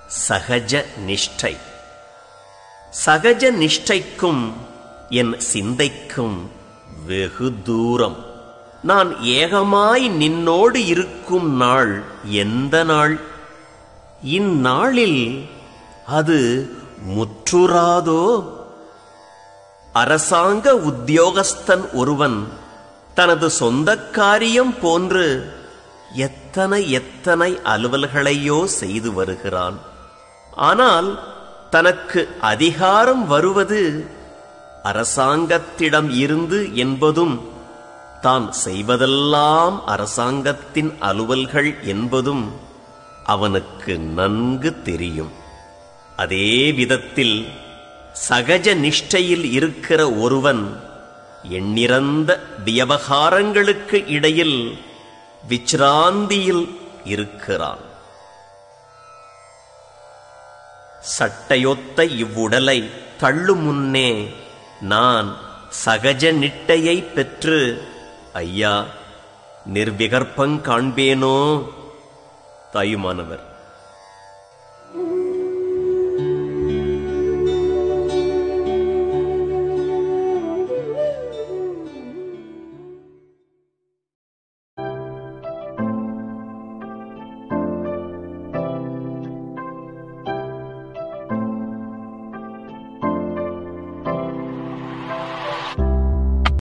சகஜ நிஷ்டை சகஜ நிஷ்டைக்கும் என் சிந்தைக்கும் வெகு தூரம் நான் ஏகமாய் நின்னோடு இருக்கும் நாள் எந்த நாள் இந்நாளில் அது முற்றுராதோ அரசாங்க உத்தியோகஸ்தன் ஒருவன் தனது சொந்த காரியம் போன்று எத்தனை எத்தனை அலுவல்களையோ செய்து வருகிறான் ஆனால் தனக்கு அதிகாரம் வருவது அரசாங்கத்திடம் இருந்து என்பதும் தான் செய்வதெல்லாம் அரசாங்கத்தின் அலுவல்கள் என்பதும் அவனுக்கு நன்கு தெரியும் அதே விதத்தில் சகஜ நிஷ்டையில் இருக்கிற ஒருவன் எண்ணிறந்த வியவகாரங்களுக்கு இடையில் விச்ராந்தியில் இருக்கிறான் சட்டையொத்த இவ்வுடலை தள்ளு முன்னே நான் சகஜ நிட்டையை பெற்று ஐயா நிர்விகற்பங் காண்பேனோ தாயுமானவர்